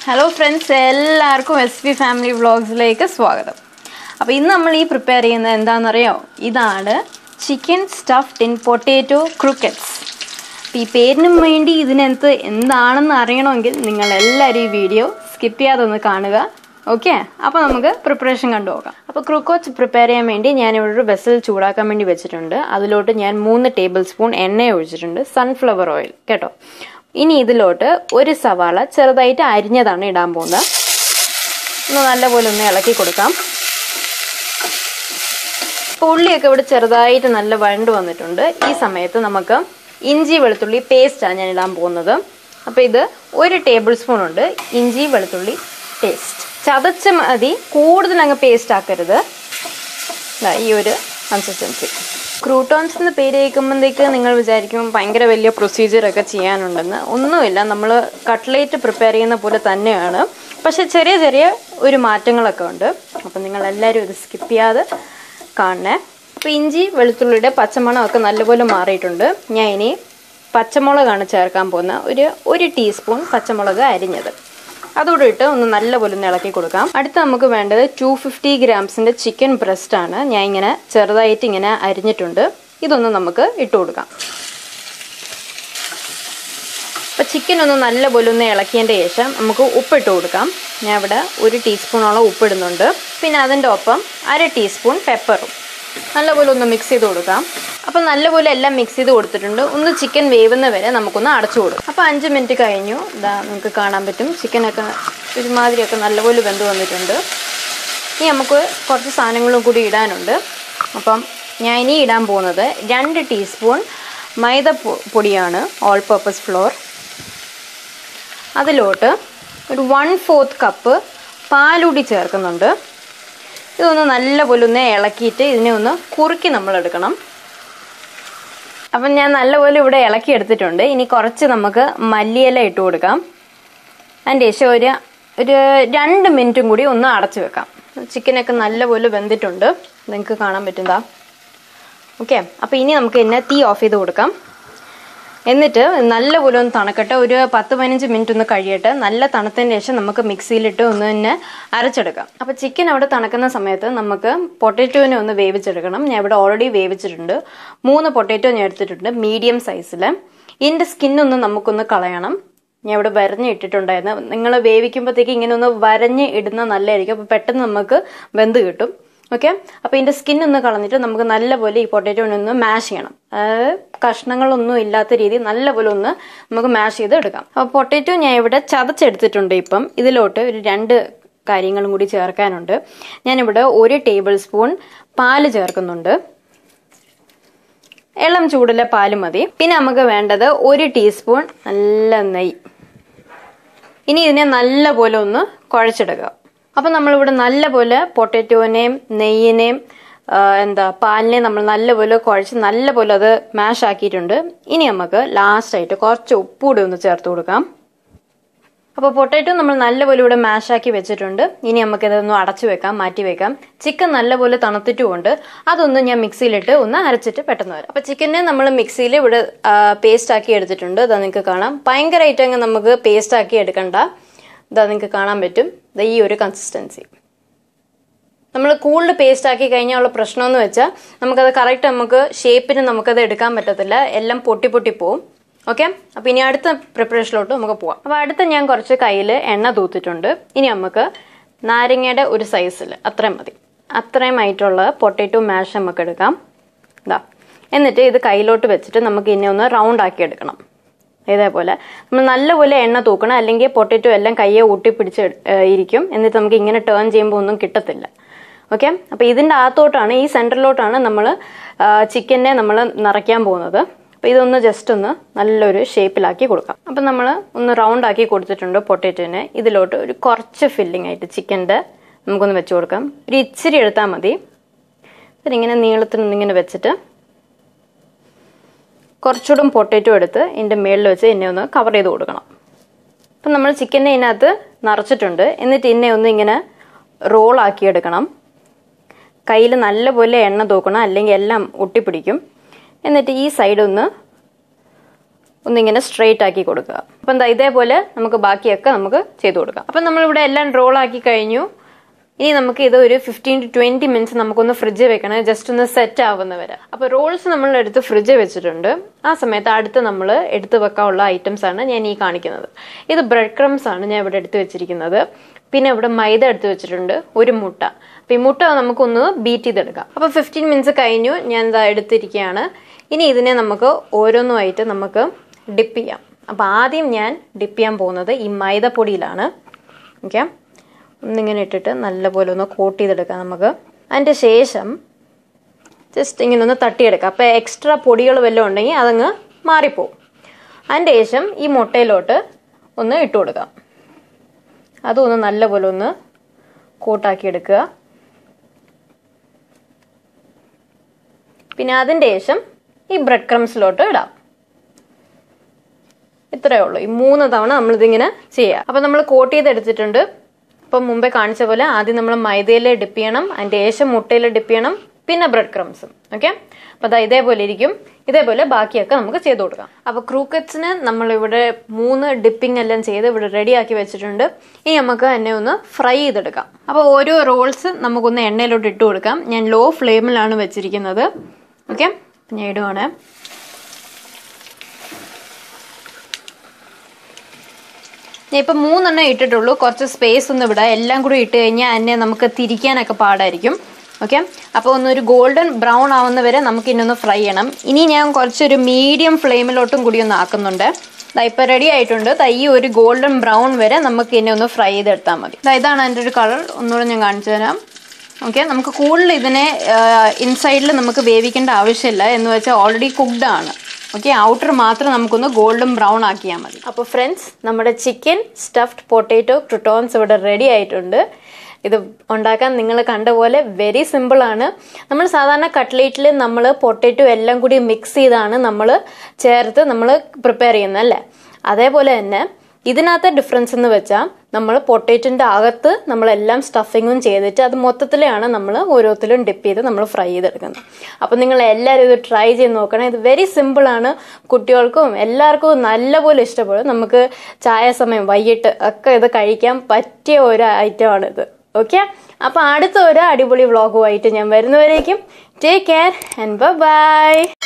hello friends എല്ലാവർക്കും S P family വ്ളോഗ്സിലേക്ക് സ്വാഗതം അപ്പോൾ ഇന്ന് നമ്മൾ ഈ പ്രിപ്പയർ ചെയ്യുന്നത് എന്താണെന്നറിയോ ഇതാണ് chicken stuffed in potato croquettes അപ്പോൾ ഈ പേരിനും വേണ്ടി ഇതിനകത്ത് എന്താണെന്ന് അറിയണമെങ്കിൽ നിങ്ങൾ എല്ലാവരും ഈ വീഡിയോ സ്കിപ്പ് ചെയ്യാതെ ഒന്ന് കാണുക ഓക്കെ അപ്പോൾ നമുക്ക് പ്രിപ്പറേഷൻ കണ്ടു നോക്കാം അപ്പോൾ ക്രൂക്കോച്ച് പ്രിപ്പയർ ചെയ്യാൻ വേണ്ടി ഞാൻ ഇവിടെ ഒരു വെസൽ ചൂടാക്കാൻ വേണ്ടി വെച്ചിട്ടുണ്ട് അതിലോട്ട് ഞാൻ മൂന്ന് ടേബിൾ സ്പൂൺ എണ്ണ ഒഴിച്ചിട്ടുണ്ട് സൺഫ്ലവർ ഓയിൽ കേട്ടോ ഇനി ഇതിലോട്ട് ഒരു സവാള ചെറുതായിട്ട് അരിഞ്ഞതാണ് ഇടാൻ പോകുന്നത് ഒന്ന് നല്ലപോലെ ഒന്ന് ഇളക്കി കൊടുക്കാം അപ്പോൾ ഉള്ളിയൊക്കെ ഇവിടെ ചെറുതായിട്ട് നല്ല വഴണ്ട് വന്നിട്ടുണ്ട് ഈ സമയത്ത് നമുക്ക് ഇഞ്ചി വെളുത്തുള്ളി പേസ്റ്റാണ് ഞാൻ ഇടാൻ പോകുന്നത് അപ്പോൾ ഇത് ഒരു ടേബിൾ സ്പൂൺ ഉണ്ട് ഇഞ്ചി വെളുത്തുള്ളി പേസ്റ്റ് ചതച്ച് മതി കൂടുതൽ അങ്ങ് പേസ്റ്റ് ആക്കരുത് ദാ ഈ ഒരു കൺസിസ്റ്റൻസി ക്രൂട്ടോൺസ് എന്ന് പേര് കേൾക്കുമ്പോഴത്തേക്ക് നിങ്ങൾ വിചാരിക്കും ഭയങ്കര വലിയ പ്രൊസീജിയറൊക്കെ ചെയ്യാനുണ്ടെന്ന് ഒന്നുമില്ല നമ്മൾ കട്ട്ലേറ്റ് പ്രിപ്പയർ ചെയ്യുന്ന പോലെ തന്നെയാണ് പക്ഷെ ചെറിയ ചെറിയ ഒരു മാറ്റങ്ങളൊക്കെ ഉണ്ട് അപ്പം നിങ്ങൾ എല്ലാവരും ഇത് സ്കിപ്പ് ചെയ്യാതെ കാണണേ അപ്പോൾ ഇഞ്ചി വെളുത്തുള്ളിയുടെ പച്ചമണമൊക്കെ നല്ലപോലെ മാറിയിട്ടുണ്ട് ഞാൻ ഇനി പച്ചമുളകാണ് ചേർക്കാൻ പോകുന്ന ഒരു ഒരു ടീസ്പൂൺ പച്ചമുളക് അരിഞ്ഞത് അതോടെ ഇട്ട് ഒന്ന് നല്ലപോലെ ഒന്ന് ഇളക്കി കൊടുക്കാം അടുത്ത് നമുക്ക് വേണ്ടത് ടു ഫിഫ്റ്റി ഗ്രാംസിൻ്റെ ചിക്കൻ ബ്രസ്റ്റ് ആണ് ഞാൻ ഇങ്ങനെ ചെറുതായിട്ട് ഇങ്ങനെ അരിഞ്ഞിട്ടുണ്ട് ഇതൊന്ന് നമുക്ക് ഇട്ട് കൊടുക്കാം അപ്പോൾ ചിക്കൻ ഒന്ന് നല്ലപോലെ ഒന്ന് ഇളക്കിയതിൻ്റെ ശേഷം നമുക്ക് ഉപ്പിട്ട് കൊടുക്കാം ഞാൻ ഇവിടെ ഒരു ടീസ്പൂണോളം ഉപ്പിടുന്നുണ്ട് പിന്നെ അതിൻ്റെ ഒപ്പം അര ടീസ്പൂൺ പെപ്പറും നല്ലപോലെ ഒന്ന് മിക്സ് ചെയ്ത് കൊടുക്കാം അപ്പം നല്ലപോലെ എല്ലാം മിക്സ് ചെയ്ത് കൊടുത്തിട്ടുണ്ട് ഒന്ന് ചിക്കൻ വേവുന്ന വരെ നമുക്കൊന്ന് അടച്ചു കൊടുക്കും അപ്പോൾ അഞ്ച് മിനിറ്റ് കഴിഞ്ഞു ഇതാ നിങ്ങൾക്ക് കാണാൻ പറ്റും ചിക്കനൊക്കെ ഒരുമാതിരിയൊക്കെ നല്ലപോലെ വെന്ത് വന്നിട്ടുണ്ട് ഇനി നമുക്ക് കുറച്ച് സാധനങ്ങളും കൂടി ഇടാനുണ്ട് അപ്പം ഞാൻ ഇനി ഇടാൻ പോകുന്നത് രണ്ട് ടീസ്പൂൺ മൈദ പൊടിയാണ് ഓൾ പർപ്പസ് ഫ്ലോർ അതിലോട്ട് ഒരു വൺ ഫോർത്ത് കപ്പ് പാലൂടി ചേർക്കുന്നുണ്ട് ഇതൊന്ന് നല്ലപോലെ ഒന്ന് ഇളക്കിയിട്ട് ഇതിനെ ഒന്ന് കുറുക്കി നമ്മൾ എടുക്കണം അപ്പം ഞാൻ നല്ലപോലെ ഇവിടെ ഇളക്കി എടുത്തിട്ടുണ്ട് ഇനി കുറച്ച് നമുക്ക് മല്ലിയില ഇട്ട് കൊടുക്കാം അതിൻ്റെ ശേഷം ഒരു ഒരു രണ്ട് മിനിറ്റും കൂടി ഒന്ന് അടച്ചു വെക്കാം ചിക്കനൊക്കെ നല്ലപോലെ വെന്തിട്ടുണ്ട് നിങ്ങൾക്ക് കാണാൻ പറ്റുന്നതാ ഓക്കെ അപ്പോൾ ഇനി നമുക്ക് എന്നെ തീ ഓഫ് ചെയ്ത് കൊടുക്കാം എന്നിട്ട് നല്ലപോലെ ഒന്ന് തണുക്കട്ടെ ഒരു പത്ത് പതിനഞ്ച് മിനിറ്റ് ഒന്ന് കഴിയട്ടെ നല്ല തണുത്തതിന് ശേഷം നമുക്ക് മിക്സിയിലിട്ട് ഒന്ന് തന്നെ അരച്ചെടുക്കാം അപ്പോൾ ചിക്കൻ അവിടെ തണുക്കുന്ന സമയത്ത് നമുക്ക് പൊട്ടറ്റോനെ ഒന്ന് വേവിച്ചെടുക്കണം ഞാൻ ഇവിടെ ഓൾറെഡി വേവിച്ചിട്ടുണ്ട് മൂന്ന് പൊട്ടറ്റോ ഞാൻ എടുത്തിട്ടുണ്ട് മീഡിയം സൈസിൽ ഇതിൻ്റെ സ്കിന്നൊന്ന് നമുക്കൊന്ന് കളയണം ഞാൻ ഇവിടെ വരഞ്ഞ് ഇട്ടിട്ടുണ്ടായിരുന്നു നിങ്ങൾ വേവിക്കുമ്പോഴത്തേക്ക് ഇങ്ങനെ ഒന്ന് വരഞ്ഞ് ഇടുന്ന നല്ലതായിരിക്കും അപ്പോൾ പെട്ടെന്ന് നമുക്ക് വെന്ത് കിട്ടും ഓക്കെ അപ്പോൾ ഇതിൻ്റെ സ്കിൻ ഒന്ന് കളഞ്ഞിട്ട് നമുക്ക് നല്ലപോലെ ഈ പൊട്ടറ്റോനെ ഒന്ന് മാഷ് ചെയ്യണം അതായത് കഷ്ണങ്ങളൊന്നും ഇല്ലാത്ത രീതിയിൽ നല്ലപോലെ ഒന്ന് നമുക്ക് മാഷ് ചെയ്ത് എടുക്കാം അപ്പോൾ പൊട്ടറ്റോ ഞാൻ ഇവിടെ ചതച്ചെടുത്തിട്ടുണ്ട് ഇപ്പം ഇതിലോട്ട് ഒരു രണ്ട് കാര്യങ്ങളും കൂടി ചേർക്കാനുണ്ട് ഞാനിവിടെ ഒരു ടേബിൾ സ്പൂൺ പാല് ചേർക്കുന്നുണ്ട് ഇളം ചൂടിലെ പാല് മതി പിന്നെ നമുക്ക് വേണ്ടത് ഒരു ടീസ്പൂൺ നല്ല നെയ്യ് ഇനി ഇതിനെ നല്ലപോലെ ഒന്ന് കുഴച്ചെടുക്കുക അപ്പം നമ്മളിവിടെ നല്ലപോലെ പൊട്ടറ്റോനെയും നെയ്യിനെയും എന്താ പാലിനെയും നമ്മൾ നല്ലപോലെ കുഴച്ച് നല്ലപോലെ അത് മാഷ് ആക്കിയിട്ടുണ്ട് ഇനി നമുക്ക് ലാസ്റ്റായിട്ട് കുറച്ച് ഉപ്പൂടെ ഒന്ന് ചേർത്ത് കൊടുക്കാം അപ്പോൾ പൊട്ടാറ്റോ നമ്മൾ നല്ലപോലെ ഇവിടെ മാഷ് ആക്കി വെച്ചിട്ടുണ്ട് ഇനി നമുക്കിതൊന്ന് അടച്ചു വെക്കാം മാറ്റി വെക്കാം ചിക്കൻ നല്ലപോലെ തണുത്തിട്ടുമുണ്ട് അതൊന്ന് ഞാൻ മിക്സിയിലിട്ട് ഒന്ന് അരച്ചിട്ട് പെട്ടെന്ന് വരാം അപ്പോൾ ചിക്കനെ നമ്മൾ മിക്സിയിൽ ഇവിടെ പേസ്റ്റ് ആക്കി എടുത്തിട്ടുണ്ട് ഇതാ നിങ്ങൾക്ക് കാണാം ഭയങ്കരമായിട്ട് അങ്ങ് നമുക്ക് പേസ്റ്റ് ആക്കി എടുക്കണ്ട ഇതാ നിങ്ങൾക്ക് കാണാൻ പറ്റും ഈ ഒരു കൺസിസ്റ്റൻസി നമ്മൾ കൂടുതൽ പേസ്റ്റ് ആക്കി കഴിഞ്ഞാൽ ഉള്ള പ്രശ്നമെന്ന് വെച്ചാൽ നമുക്കത് കറക്റ്റ് നമുക്ക് ഷേപ്പിന് നമുക്കത് എടുക്കാൻ പറ്റത്തില്ല എല്ലാം പൊട്ടി പൊട്ടി പോവും ഓക്കെ അപ്പോൾ ഇനി അടുത്ത പ്രിപ്പറേഷനിലോട്ട് നമുക്ക് പോവാം അപ്പോൾ അടുത്ത ഞാൻ കുറച്ച് കയ്യിൽ എണ്ണ തൂത്തിട്ടുണ്ട് ഇനി നമുക്ക് നാരങ്ങയുടെ ഒരു സൈസിൽ അത്രയും മതി അത്രയും ആയിട്ടുള്ള പൊട്ടറ്റോ മാഷ് നമുക്ക് എടുക്കാം ഇതാ എന്നിട്ട് ഇത് കയ്യിലോട്ട് വെച്ചിട്ട് നമുക്ക് ഇനി ഒന്ന് റൗണ്ട് ആക്കി എടുക്കണം ഇതേപോലെ നമ്മൾ നല്ലപോലെ എണ്ണ തൂക്കണം അല്ലെങ്കിൽ പൊട്ടറ്റോ എല്ലാം കയ്യെ ഊട്ടിപ്പിടിച്ച് ഇരിക്കും എന്നിട്ട് നമുക്ക് ഇങ്ങനെ ടേൺ ചെയ്യുമ്പോൾ ഒന്നും കിട്ടത്തില്ല ഓക്കെ അപ്പോൾ ഇതിൻ്റെ അകത്തോട്ടാണ് ഈ സെൻറ്ററിലോട്ടാണ് നമ്മൾ ചിക്കനെ നമ്മൾ നിറയ്ക്കാൻ പോകുന്നത് അപ്പോൾ ഇതൊന്ന് ജസ്റ്റ് ഒന്ന് നല്ലൊരു ഷേപ്പിലാക്കി കൊടുക്കാം അപ്പം നമ്മൾ ഒന്ന് റൗണ്ട് ആക്കി കൊടുത്തിട്ടുണ്ട് പൊട്ടറ്റോനെ ഇതിലോട്ട് ഒരു കുറച്ച് ഫില്ലിംഗ് ആയിട്ട് ചിക്കൻ്റെ നമുക്കൊന്ന് വെച്ച് കൊടുക്കാം ഒരു ഇച്ചിരി എടുത്താൽ മതി ഇതിങ്ങനെ നീളത്തിനൊന്നിങ്ങനെ വെച്ചിട്ട് കുറച്ചുകൂടും പൊട്ടറ്റോ എടുത്ത് ഇതിൻ്റെ മേളിൽ വെച്ച് എന്നെ ഒന്ന് കവർ ചെയ്ത് കൊടുക്കണം അപ്പം നമ്മൾ ചിക്കനെ ഇതിനകത്ത് നിറച്ചിട്ടുണ്ട് എന്നിട്ട് എന്നെ ഒന്ന് ഇങ്ങനെ റോളാക്കി എടുക്കണം കയ്യിൽ നല്ലപോലെ എണ്ണ തൂക്കണം അല്ലെങ്കിൽ എല്ലാം ഒട്ടിപ്പിടിക്കും എന്നിട്ട് ഈ സൈഡ് ഒന്ന് ഒന്നിങ്ങനെ സ്ട്രെയിറ്റ് ആക്കി കൊടുക്കുക അപ്പം എന്താ ഇതേപോലെ നമുക്ക് ബാക്കിയൊക്കെ നമുക്ക് ചെയ്ത് കൊടുക്കാം അപ്പം നമ്മളിവിടെ എല്ലാം റോൾ ആക്കി കഴിഞ്ഞു ഇനി നമുക്ക് ഇത് ഒരു ഫിഫ്റ്റീൻ ടു ട്വന്റി മിനിറ്റ്സ് നമുക്കൊന്ന് ഫ്രിഡ്ജ് വെക്കണം ജസ്റ്റ് ഒന്ന് സെറ്റ് ആവുന്ന വരെ അപ്പോൾ റോൾസ് നമ്മൾ എടുത്ത് ഫ്രിഡ്ജ് വെച്ചിട്ടുണ്ട് ആ സമയത്ത് അടുത്ത് നമ്മൾ എടുത്ത് വെക്കാനുള്ള ഐറ്റംസ് ആണ് ഞാൻ ഈ കാണിക്കുന്നത് ഇത് ബ്രെഡ് ക്രംസ് ആണ് ഞാൻ ഇവിടെ എടുത്ത് വെച്ചിരിക്കുന്നത് പിന്നെ ഇവിടെ മൈദ എടുത്ത് വെച്ചിട്ടുണ്ട് ഒരു മുട്ട അപ്പോൾ ഈ മുട്ട നമുക്കൊന്ന് ബീറ്റ് ചെയ്തെടുക്കാം അപ്പോൾ ഫിഫ്റ്റീൻ മിനിറ്റ്സ് കഴിഞ്ഞു ഞാൻ ഇതാ എടുത്തിരിക്കുകയാണ് ഇനി ഇതിനെ നമുക്ക് ഓരോന്നുമായിട്ട് നമുക്ക് ഡിപ്പ് ചെയ്യാം അപ്പോൾ ആദ്യം ഞാൻ ഡിപ്പ് ചെയ്യാൻ പോകുന്നത് ഈ മൈദപ്പൊടിയിലാണ് ഓക്കെ ഒന്നിങ്ങനെ ഇട്ടിട്ട് നല്ലപോലെ ഒന്ന് കോട്ട് ചെയ്തെടുക്കാം നമുക്ക് അതിൻ്റെ ശേഷം ജസ്റ്റ് ഇങ്ങനെ ഒന്ന് തട്ടിയെടുക്കാം അപ്പോൾ എക്സ്ട്രാ പൊടികൾ വല്ലതും ഉണ്ടെങ്കിൽ അതങ്ങ് മാറിപ്പോവും അതിൻ്റെ ശേഷം ഈ മുട്ടയിലോട്ട് ഒന്ന് ഇട്ട് കൊടുക്കാം അതും ഒന്ന് നല്ലപോലെ ഒന്ന് കോട്ടാക്കി എടുക്കുക പിന്നെ അതിൻ്റെ ശേഷം ഈ ബ്രെഡ് ക്രംസിലോട്ട് ഇടാം ഇത്രയേ ഉള്ളൂ ഈ മൂന്ന് തവണ നമ്മളിതിങ്ങനെ ചെയ്യുക അപ്പം നമ്മൾ കോട്ട് ചെയ്തെടുത്തിട്ടുണ്ട് ഇപ്പം മുമ്പേ കാണിച്ച പോലെ ആദ്യം നമ്മൾ മൈദയിൽ ഡിപ്പ് ചെയ്യണം അതിൻ്റെ ശേഷം മുട്ടയിൽ ഡിപ്പ് ചെയ്യണം പിന്നെ ബ്രെഡ് ക്രംസും ഓക്കെ അപ്പോൾ അതാ ഇതേപോലെ ഇരിക്കും ഇതേപോലെ ബാക്കിയൊക്കെ നമുക്ക് ചെയ്ത് കൊടുക്കാം അപ്പോൾ ക്രൂക്കറ്റ്സിന് നമ്മളിവിടെ മൂന്ന് ഡിപ്പിംഗ് എല്ലാം ചെയ്ത് ഇവിടെ റെഡിയാക്കി വെച്ചിട്ടുണ്ട് ഇനി നമുക്ക് എന്നെ ഒന്ന് ഫ്രൈ ചെയ്തെടുക്കാം അപ്പോൾ ഓരോ റോൾസ് നമുക്കൊന്ന് എണ്ണയിലോട്ട് ഇട്ട് കൊടുക്കാം ഞാൻ ലോ ഫ്ലെയിമിലാണ് വെച്ചിരിക്കുന്നത് ഓക്കെ ഞാൻ ഇടുവാണ് ഞാൻ ഇപ്പം മൂന്നെണ്ണം ഇട്ടിട്ടുള്ളൂ കുറച്ച് സ്പേസ് ഒന്ന് വിടാം എല്ലാം കൂടി ഇട്ട് കഴിഞ്ഞാൽ എന്നെ നമുക്ക് തിരിക്കാനൊക്കെ പാടായിരിക്കും ഓക്കെ അപ്പോൾ ഒന്നൊരു ഗോൾഡൻ ബ്രൗൺ ആവുന്ന വരെ നമുക്ക് ഇന്നൊന്ന് ഫ്രൈ ചെയ്യണം ഇനി ഞാൻ കുറച്ചൊരു മീഡിയം ഫ്ലെയിമിലോട്ടും കൂടി ഒന്ന് ആക്കുന്നുണ്ട് ദാ ഇപ്പം റെഡി ആയിട്ടുണ്ട് ദാ ഈ ഒരു ഗോൾഡൻ ബ്രൗൺ വരെ നമുക്ക് ഇനി ഒന്ന് ഫ്രൈ ചെയ്തെടുത്താൽ മതി ദാ ഇതാണ് അതിൻ്റെ ഒരു കളർ ഒന്നുകൂടെ ഞാൻ കാണിച്ചു തരാം ഓക്കെ നമുക്ക് കൂടുതൽ ഇതിനെ ഇൻസൈഡിൽ നമുക്ക് വേവിക്കേണ്ട ആവശ്യമില്ല എന്ന് വെച്ചാൽ ഓൾറെഡി കുക്ക്ഡ് ആണ് ഓക്കെ ഔട്ടർ മാത്രം നമുക്കൊന്ന് ഗോൾഡൻ ബ്രൗൺ ആക്കിയാൽ മതി അപ്പോൾ ഫ്രണ്ട്സ് നമ്മുടെ ചിക്കൻ സ്റ്റഫ്ഡ് പൊട്ടേറ്റോ ക്രിട്ടോൺസ് ഇവിടെ റെഡി ആയിട്ടുണ്ട് ഇത് ഉണ്ടാക്കാൻ നിങ്ങൾ കണ്ട പോലെ വെരി സിമ്പിൾ ആണ് നമ്മൾ സാധാരണ കട്ട്ലേറ്റിൽ നമ്മൾ പൊട്ടേറ്റോ എല്ലാം കൂടി മിക്സ് ചെയ്താണ് നമ്മൾ ചേർത്ത് നമ്മൾ പ്രിപ്പയർ ചെയ്യുന്നത് അല്ലേ അതേപോലെ തന്നെ ഇതിനകത്തെ ഡിഫറൻസ് എന്ന് വെച്ചാൽ നമ്മൾ പൊട്ടേറ്റോൻ്റെ അകത്ത് നമ്മളെല്ലാം സ്റ്റഫിങ്ങും ചെയ്തിട്ട് അത് മൊത്തത്തിലാണ് നമ്മൾ ഓരോത്തിലും ഡിപ്പ് ചെയ്ത് നമ്മൾ ഫ്രൈ ചെയ്തെടുക്കുന്നത് അപ്പോൾ നിങ്ങൾ എല്ലാവരും ഇത് ട്രൈ ചെയ്ത് നോക്കണം ഇത് വെരി സിമ്പിളാണ് കുട്ടികൾക്കും എല്ലാവർക്കും നല്ലപോലെ ഇഷ്ടപ്പെടും നമുക്ക് ചായ സമയം വൈകിട്ട് ഒക്കെ ഇത് കഴിക്കാൻ പറ്റിയ ഒരു ഐറ്റമാണ് ഇത് ഓക്കെ അപ്പോൾ അടുത്ത ഒരു അടിപൊളി വ്ളോഗുമായിട്ട് ഞാൻ വരുന്നവരേക്കും ടേക്ക് കെയർ ആൻഡ് ബൈ